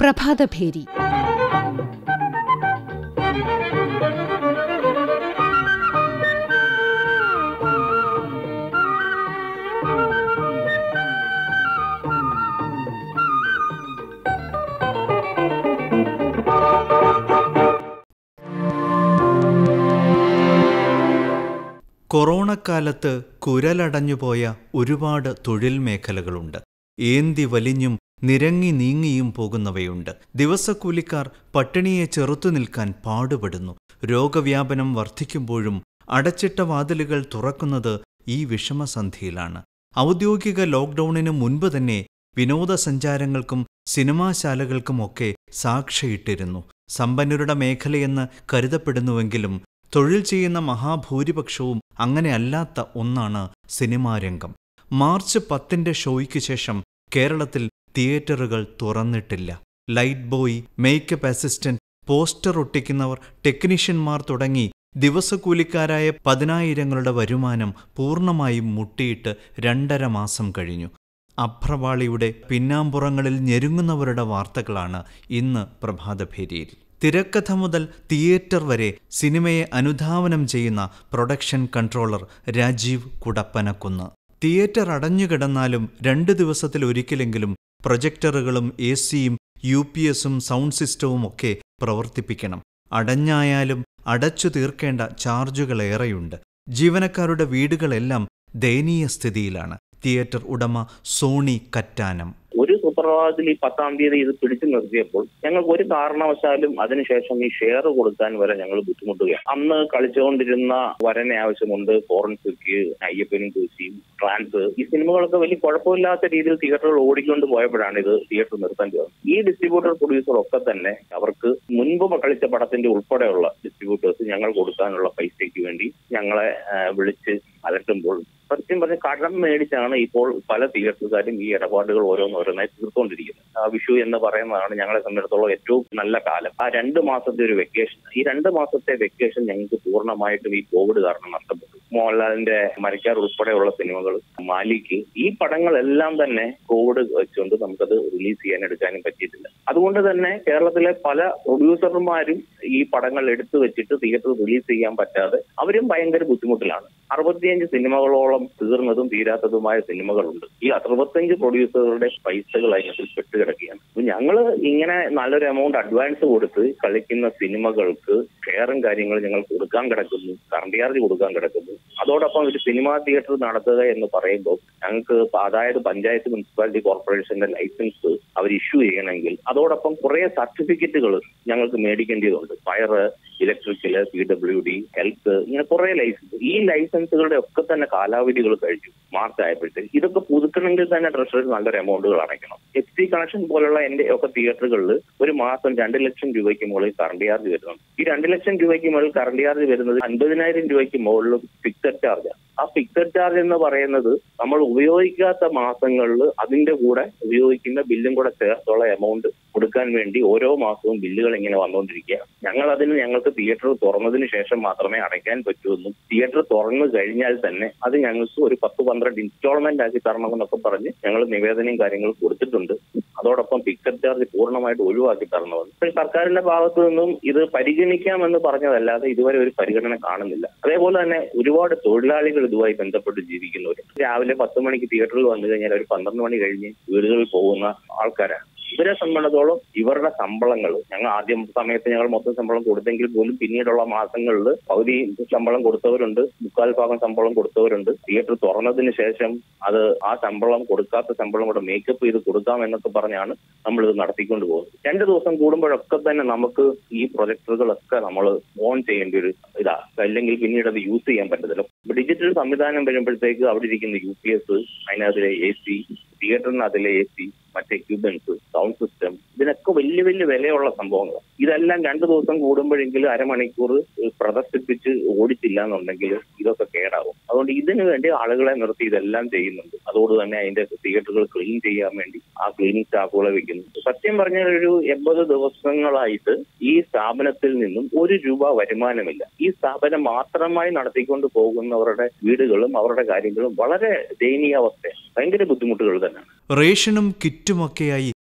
പ്രഭാതഭേരി കൊറോണക്കാലത്ത് കുരലടഞ്ഞുപോയ ഒരുപാട് തൊഴിൽ മേഖലകളുണ്ട് ഏന്തി വലിഞ്ഞും നിരങ്ങി നീങ്ങിയും പോകുന്നവയുണ്ട് ദിവസക്കൂലിക്കാർ പട്ടിണിയെ ചെറുത്തു നിൽക്കാൻ പാടുപെടുന്നു രോഗവ്യാപനം വർദ്ധിക്കുമ്പോഴും അടച്ചിട്ട വാതിലുകൾ തുറക്കുന്നത് ഈ വിഷമസന്ധിയിലാണ് ഔദ്യോഗിക ലോക്ക്ഡൌണിന് മുൻപ് തന്നെ വിനോദസഞ്ചാരങ്ങൾക്കും സിനിമാശാലകൾക്കുമൊക്കെ സാക്ഷിയിട്ടിരുന്നു സമ്പന്നരുടെ മേഖലയെന്ന് കരുതപ്പെടുന്നുവെങ്കിലും തൊഴിൽ ചെയ്യുന്ന മഹാഭൂരിപക്ഷവും അങ്ങനെയല്ലാത്ത ഒന്നാണ് സിനിമാരംഗം മാർച്ച് പത്തിന്റെ ഷോയ്ക്ക് ശേഷം കേരളത്തിൽ തിയേറ്ററുകൾ തുറന്നിട്ടില്ല light boy makeup assistant poster ഒട്ടിക്കുന്നവർ ടെക്നീഷ്യന്മാർ തുടങ്ങി ദിവസക്കൂലിക്കാരായ പതിനായിരങ്ങളുടെ വരുമാനം പൂർണ്ണമായും മുട്ടിയിട്ട് രണ്ടര മാസം കഴിഞ്ഞു അഭ്രവാളിയുടെ പിന്നാമ്പുറങ്ങളിൽ ഞെരുങ്ങുന്നവരുടെ വാർത്തകളാണ് ഇന്ന് പ്രഭാതഭേരിയിൽ തിരക്കഥ മുതൽ തിയേറ്റർ വരെ സിനിമയെ അനുധാവനം ചെയ്യുന്ന production controller Rajeev Kudappanakunnu theatre അടഞ്ഞുകിടന്നാലും രണ്ട് ദിവസത്തിലൊരിക്കലെങ്കിലും പ്രൊജക്ടറുകളും എ സിയും യു പി എസും സൗണ്ട് സിസ്റ്റവും ഒക്കെ പ്രവർത്തിപ്പിക്കണം അടഞ്ഞായാലും അടച്ചു തീർക്കേണ്ട ചാർജുകളേറെയുണ്ട് ജീവനക്കാരുടെ വീടുകളെല്ലാം ദയനീയ സ്ഥിതിയിലാണ് തിയേറ്റർ ഉടമ സോണി കറ്റാനം ഒരു സുപ്രഭാതത്തിൽ ഈ പത്താം തീയതി ഇത് പിടിച്ചു നിർത്തിയപ്പോൾ ഞങ്ങൾക്ക് ഒരു കാരണവശാലും അതിനുശേഷം ഈ ഷെയർ കൊടുക്കാൻ വരെ ഞങ്ങൾ ബുദ്ധിമുട്ടുകയാണ് അന്ന് കളിച്ചുകൊണ്ടിരുന്ന വരനെ ആവശ്യമുണ്ട് ഫോറൻസിക് അയ്യപ്പനും കുരിശിയും ട്രാൻസ് ഈ സിനിമകളൊക്കെ വലിയ കുഴപ്പമില്ലാത്ത രീതിയിൽ തിയേറ്ററുകൾ ഓടിക്കൊണ്ട് പോയപ്പോഴാണ് ഇത് തിയേറ്റർ നിർത്തേണ്ടി വന്നത് ഈ ഡിസ്ട്രിബ്യൂട്ടർ പ്രൊഡ്യൂസർ ഒക്കെ തന്നെ അവർക്ക് മുൻപ് കളിച്ച പടത്തിന്റെ ഉൾപ്പെടെയുള്ള ഡിസ്ട്രിബ്യൂട്ടേഴ്സ് ഞങ്ങൾ കൊടുക്കാനുള്ള പൈസയ്ക്ക് വേണ്ടി ഞങ്ങളെ ആ, വിളിച്ച് അലട്ടുമ്പോൾ സത്യം പറഞ്ഞ കടം മേടിച്ചാണ് ഇപ്പോൾ പല തിയേറ്ററുകാരും ഈ ഇടപാടുകൾ ഓരോന്നോരോന്നായി തീർത്തുകൊണ്ടിരിക്കുന്നത് ആ വിഷു എന്ന് പറയുന്നതാണ് ഞങ്ങളെ സംബന്ധിച്ചിടത്തോളം ഏറ്റവും നല്ല കാലം ആ രണ്ട് മാസത്തെ ഒരു വെക്കേഷൻ ഈ രണ്ട് മാസത്തെ വെക്കേഷൻ ഞങ്ങൾക്ക് പൂർണ്ണമായിട്ടും ഈ കോവിഡ് കാരണം നഷ്ടപ്പെട്ടു മോഹൻലാലിന്റെ മരക്കാർ ഉൾപ്പെടെയുള്ള സിനിമകൾ മാലിക്ക് ഈ പടങ്ങളെല്ലാം തന്നെ കോവിഡ് വെച്ചുകൊണ്ട് നമുക്കത് റിലീസ് ചെയ്യാൻ എടുക്കാനും പറ്റിയിട്ടില്ല അതുകൊണ്ട് തന്നെ കേരളത്തിലെ പല പ്രൊഡ്യൂസർമാരും ഈ പടങ്ങൾ എടുത്തു വെച്ചിട്ട് തിയേറ്റർ റിലീസ് ചെയ്യാൻ പറ്റാതെ അവരും ഭയങ്കര ബുദ്ധിമുട്ടിലാണ് അറുപത്തിയഞ്ച് സിനിമകളോളം തീർന്നതും തീരാത്തതുമായ സിനിമകളുണ്ട് ഈ അറുപത്തഞ്ച് പ്രൊഡ്യൂസറുടെ പൈസകൾ അതിനകത്തിൽ പെട്ടുകിടക്കുകയാണ് അപ്പൊ ഞങ്ങള് ഇങ്ങനെ നല്ലൊരു എമൗണ്ട് അഡ്വാൻസ് കൊടുത്ത് കളിക്കുന്ന സിനിമകൾക്ക് ഷെയറും കാര്യങ്ങളും ഞങ്ങൾ കൊടുക്കാൻ കിടക്കുന്നു കറണ്ട് ചാർജ് കൊടുക്കാൻ കിടക്കുന്നു അതോടൊപ്പം ഒരു സിനിമാ തിയേറ്റർ നടത്തുക എന്ന് പറയുമ്പോൾ ഞങ്ങൾക്ക് അതായത് പഞ്ചായത്ത് മുനിസിപ്പാലിറ്റി കോർപ്പറേഷന്റെ ലൈസൻസ് അവർ ഇഷ്യൂ ചെയ്യണമെങ്കിൽ അതോടൊപ്പം കുറെ സർട്ടിഫിക്കറ്റുകൾ ഞങ്ങൾക്ക് മേടിക്കേണ്ടതുണ്ട് fire electrical P W D health ഇങ്ങനെ കുറെ ലൈസൻസ് ഈ ലൈസൻസുകളുടെ ഒക്കെ തന്നെ കാലാവധികൾ കഴിഞ്ഞു മാർച്ച് ആയപ്പോഴത്തേക്ക് ഇതൊക്കെ പുതുക്കണമെങ്കിൽ തന്നെ ട്രഷറി നല്ലൊരു എമൗണ്ടുകൾ അടയ്ക്കണം എഫ് സി കണക്ഷൻ പോലുള്ള എന്റെ ഒക്കെ തിയേറ്ററുകളിൽ ഒരു മാസം രണ്ട് ലക്ഷം രൂപയ്ക്ക് മുകളിൽ കറണ്ട് ചാർജ് വരുന്നുണ്ട് ഈ രണ്ട് ലക്ഷം രൂപയ്ക്ക് മുകളിൽ കറണ്ട് ചാർജ് വരുന്നത് അൻപതിനായിരം രൂപയ്ക്ക് മുകളിൽ ഫിക്സഡ് ചാർജ് ആ ഫിക്സഡ് ചാർജ് എന്ന് പറയുന്നത് നമ്മൾ ഉപയോഗിക്കാത്ത മാസങ്ങളിൽ അതിന്റെ കൂടെ ഉപയോഗിക്കുന്ന ബില്ലും കൂടെ ചേർത്തുള്ള എമൗണ്ട് കൊടുക്കാൻ വേണ്ടി ഓരോ മാസവും ബില്ലുകൾ ഇങ്ങനെ വന്നുകൊണ്ടിരിക്കുക ഞങ്ങൾ അതിന് ഞങ്ങൾക്ക് തിയേറ്റർ തുറന്നതിന് ശേഷം മാത്രമേ അടയ്ക്കാൻ പറ്റൂന്നും തിയേറ്റർ തുറന്നു കഴിഞ്ഞാൽ തന്നെ അത് ഞങ്ങൾക്ക് ഒരു പത്ത് പന്ത്രണ്ട് ഇൻസ്റ്റാൾമെന്റ് ആക്കി തരണമെന്നൊക്കെ പറഞ്ഞ് ഞങ്ങൾ നിവേദനയും കാര്യങ്ങളും കൊടുത്തിട്ടുണ്ട് അതോടൊപ്പം ഫിക്സഡ് ചാർജ് പൂർണ്ണമായിട്ട് ഒഴിവാക്കി തരണമെന്ന് പക്ഷേ സർക്കാരിന്റെ ഭാഗത്തു നിന്നും ഇത് പരിഗണിക്കാമെന്ന് പറഞ്ഞതല്ലാതെ ഇതുവരെ ഒരു പരിഗണന കാണുന്നില്ല അതേപോലെ തന്നെ ഒരുപാട് തൊഴിലാളികൾ ഇതുമായി ബന്ധപ്പെട്ട് ജീവിക്കുന്നവർ രാവിലെ പത്ത് മണിക്ക് തിയേറ്ററിൽ വന്നു കഴിഞ്ഞാൽ ഒരു പന്ത്രണ്ട് മണി കഴിഞ്ഞ് വീടുകളിൽ പോകുന്ന ആൾക്കാരാണ് ഇവരെ സംബന്ധിച്ചിടത്തോളം ഇവരുടെ ശമ്പളങ്ങൾ ഞങ്ങൾ ആദ്യം സമയത്ത് ഞങ്ങൾ മൊത്തം ശമ്പളം കൊടുത്തെങ്കിൽ പോലും പിന്നീടുള്ള മാസങ്ങളിൽ പകുതി ശമ്പളം കൊടുത്തവരുണ്ട് മുക്കാൽ ഭാഗം ശമ്പളം കൊടുത്തവരുണ്ട് തിയേറ്റർ തുറന്നതിന് ശേഷം അത് ആ ശമ്പളം കൊടുക്കാത്ത ശമ്പളം കൂടെ മേക്കപ്പ് ചെയ്ത് കൊടുക്കാം എന്നൊക്കെ പറഞ്ഞാണ് നമ്മൾ ഇത് നടത്തിക്കൊണ്ട് പോകുന്നത് രണ്ട് ദിവസം കൂടുമ്പോഴൊക്കെ തന്നെ നമുക്ക് ഈ പ്രൊജക്ടറുകളൊക്കെ നമ്മൾ ഓൺ ചെയ്യേണ്ട ഒരു ഇതാ അല്ലെങ്കിൽ പിന്നീട് അത് യൂസ് ചെയ്യാൻ പറ്റത്തില്ല ഡിജിറ്റൽ സംവിധാനം വരുമ്പോഴത്തേക്ക് അവിടെ ഇരിക്കുന്ന യു പി എസ് അതിനകത്തിലെ എ സി തിയേറ്ററിന് അതിലെ എ സി മറ്റ് എക്യുപ്മെന്റ്സ് സൗണ്ട് സിസ്റ്റം ഇതിനൊക്കെ വലിയ വലിയ വിലയുള്ള സംഭവങ്ങൾ ഇതെല്ലാം രണ്ടു ദിവസം കൂടുമ്പോഴെങ്കിലും അരമണിക്കൂർ പ്രദർശിപ്പിച്ച് ഓടിച്ചില്ല എന്നുണ്ടെങ്കിൽ ഇതൊക്കെ കേടാവും അതുകൊണ്ട് ഇതിനു വേണ്ടി ആളുകളെ നിർത്തി ഇതെല്ലാം ചെയ്യുന്നുണ്ട് അതോട് തന്നെ അതിന്റെ തിയേറ്ററുകൾ ക്ലീൻ ചെയ്യാൻ വേണ്ടി ആ ക്ലീനിങ് സ്റ്റാഫുകളെ വെക്കുന്നു സത്യം പറഞ്ഞാൽ ഒരു എൺപത് ദിവസങ്ങളായിട്ട് ഈ സ്ഥാപനത്തിൽ നിന്നും ഒരു രൂപ വരുമാനമില്ല ഈ സ്ഥാപനം മാത്രമായി നടത്തിക്കൊണ്ട് പോകുന്നവരുടെ വീടുകളും അവരുടെ കാര്യങ്ങളും വളരെ ദയനീയാവസ്ഥയാണ് ഭയങ്കര ബുദ്ധിമുട്ടുകൾ തന്നെയാണ് റേഷനും കിറ്റുമൊക്കെയായി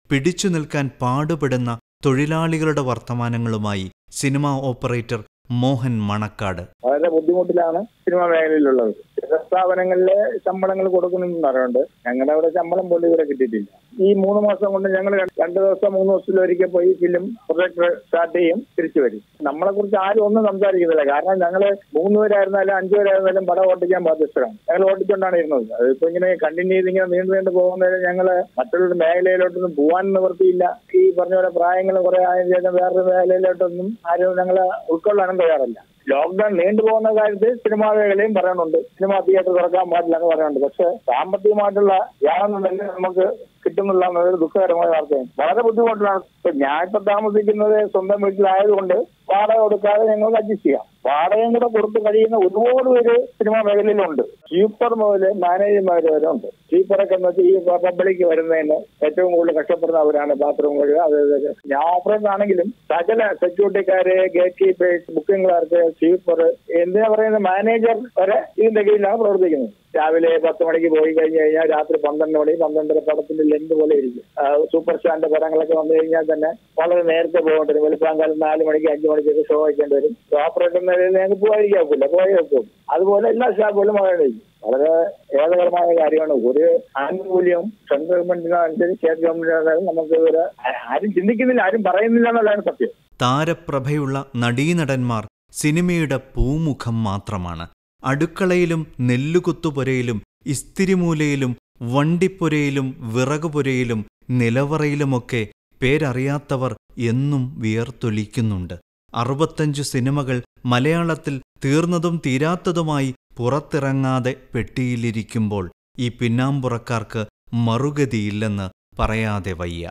പിടിച്ചു നിൽക്കാൻ പാടുപെടുന്ന തൊഴിലാളികളുടെ വർത്തമാനങ്ങളുമായി സിനിമാ ഓപ്പറേറ്റർ മോഹൻ മണക്കാട് വളരെ ബുദ്ധിമുട്ടിലാണ് സിനിമാ മേഖലയിലുള്ളത് ചില സ്ഥാപനങ്ങളിലെ ശമ്പളങ്ങൾ കൊടുക്കുന്നുണ്ടെന്ന് അറിയുന്നുണ്ട് ഞങ്ങളുടെ അവിടെ ശമ്പളം പോലും ഇതുവരെ കിട്ടിയിട്ടില്ല ഈ മൂന്ന് മാസം കൊണ്ട് ഞങ്ങൾ രണ്ട് ദിവസം മൂന്ന് ദിവസത്തിലൊരിക്കൽ പോയി ഫിലിം പ്രൊജക്ടർ സ്റ്റാർട്ട് ചെയ്യും തിരിച്ചു വരും നമ്മളെ കുറിച്ച് ആരും ഒന്നും സംസാരിക്കുന്നില്ല കാരണം ഞങ്ങൾ മൂന്ന് പേരായിരുന്നാലും അഞ്ചു പേരായിരുന്നാലും പടം ഓട്ടിക്കാൻ ബാധ്യസ്ഥരാണ് ഞങ്ങൾ ഓട്ടിക്കൊണ്ടാണ് ഇരുന്നത് അതിപ്പോ ഇങ്ങനെ കണ്ടിന്യൂ ചെയ്ത് ഇങ്ങനെ നീണ്ടു നീണ്ടു പോകുന്നതിന് ഞങ്ങള് മറ്റുള്ള മേഖലയിലോട്ടൊന്നും പോകാൻ നിവൃത്തിയില്ല ഈ പറഞ്ഞ പോലെ പ്രായങ്ങൾ കുറെ ആയതിനു ശേഷം വേറൊരു മേഖലയിലോട്ടൊന്നും ആരും ഞങ്ങളെ ഉൾക്കൊള്ളാനും തയ്യാറല്ല ലോക്ക്ഡൌൺ നീണ്ടുപോകുന്ന കാര്യത്തിൽ സിനിമാ മേഖലയും പറയുന്നുണ്ട് സിനിമാ തിയേറ്റർ തുറക്കാൻ പാടില്ല എന്ന് പറയുന്നുണ്ട് പക്ഷെ സാമ്പത്തികമായിട്ടുള്ള യാതൊന്നും തന്നെ നമുക്ക് കിട്ടുന്നില്ല എന്നതൊരു ദുഃഖകരമായ വാർത്തയാണ് വളരെ ബുദ്ധിമുട്ടിലാണ് ഇപ്പൊ ഞാൻ ഇപ്പൊ താമസിക്കുന്നത് സ്വന്തം വീട്ടിലായതുകൊണ്ട് വാടക കൊടുക്കാതെ ഞങ്ങൾക്ക് അഡ്ജസ്റ്റ് ചെയ്യാം വാടകയും കൂടെ കൊടുത്ത് കഴിയുന്ന ഒരുപാട് പേര് സിനിമാ മേഖലയിലുണ്ട് സ്വീപ്പർ മുതൽ മാനേജർമാർ വരെ ഉണ്ട് സ്വീപ്പറൊക്കെ എന്ന് വെച്ചാൽ ഈ പബ്ലിക്ക് വരുന്നതിന് ഏറ്റവും കൂടുതൽ കഷ്ടപ്പെടുന്നവരാണ് ബാത്റൂം കഴുകുക അത് ഇത് ഞാൻ ഓപ്പറേറ്റർ ആണെങ്കിലും സകല സെക്യൂരിറ്റിക്കാര് gate keepers booking clerk sweeper എന്തിനാ പറയുന്ന മാനേജർ വരെ ഇതിന്റെ കീഴിലാണ് പ്രവർത്തിക്കുന്നത് രാവിലെ പത്ത് മണിക്ക് പോയി കഴിഞ്ഞ് കഴിഞ്ഞാൽ രാത്രി പന്ത്രണ്ട് മണി പന്ത്രണ്ടര പടത്തിന്റെ ലെന്ത് പോലെ ഇരിക്കും ആ, സൂപ്പർ സ്റ്റാറിന്റെ പടങ്ങളൊക്കെ വന്നു കഴിഞ്ഞാൽ തന്നെ വളരെ നേരത്തെ പോകേണ്ടി വരും വെളുപ്പാങ്കാലം നാല് മണിക്ക് അഞ്ചു മണിക്കൊക്കെ ഷോ വയ്ക്കേണ്ടി വരും ഓപ്പറേറ്റർ നിലയിൽ ഞങ്ങൾക്ക് പോകാതിരിക്കാൻ ഒക്കില്ല പോയി വെക്കും അതുപോലെ എല്ലാ സ്റ്റാഫുകളും പറയണേ വളരെ ഏതകരമായ കാര്യമാണ് ഒരു ആനുകൂല്യം സെൻട്രൽ ഗവൺമെന്റിനനുസരിച്ച് സ്റ്റേറ്റ് ഗവൺമെന്റിനാണെങ്കിലും നമുക്ക് ഇവരെ ആരും ചിന്തിക്കുന്നില്ല ആരും പറയുന്നില്ല എന്നുള്ളതാണ് സത്യം താരപ്രഭയുള്ള നടീനടന്മാർ സിനിമയുടെ പൂമുഖം മാത്രമാണ് അടുക്കളയിലും നെല്ലുകുത്തുപുരയിലും ഇസ്തിരിമൂലയിലും വണ്ടിപ്പുരയിലും വിറകുപുരയിലും നിലവറയിലുമൊക്കെ പേരറിയാത്തവർ എന്നും വിയർത്തൊലിക്കുന്നുണ്ട് അറുപത്തഞ്ചു സിനിമകൾ മലയാളത്തിൽ തീർന്നതും തീരാത്തതുമായി പുറത്തിറങ്ങാതെ പെട്ടിയിലിരിക്കുമ്പോൾ ഈ പിന്നാമ്പുറക്കാർക്ക് മറുഗതിയില്ലെന്ന് പറയാതെ വയ്യ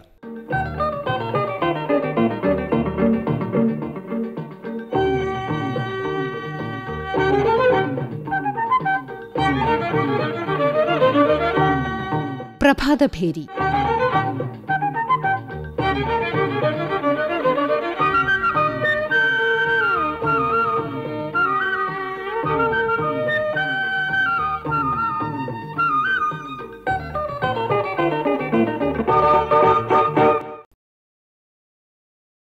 പ്രഭാതഭേരി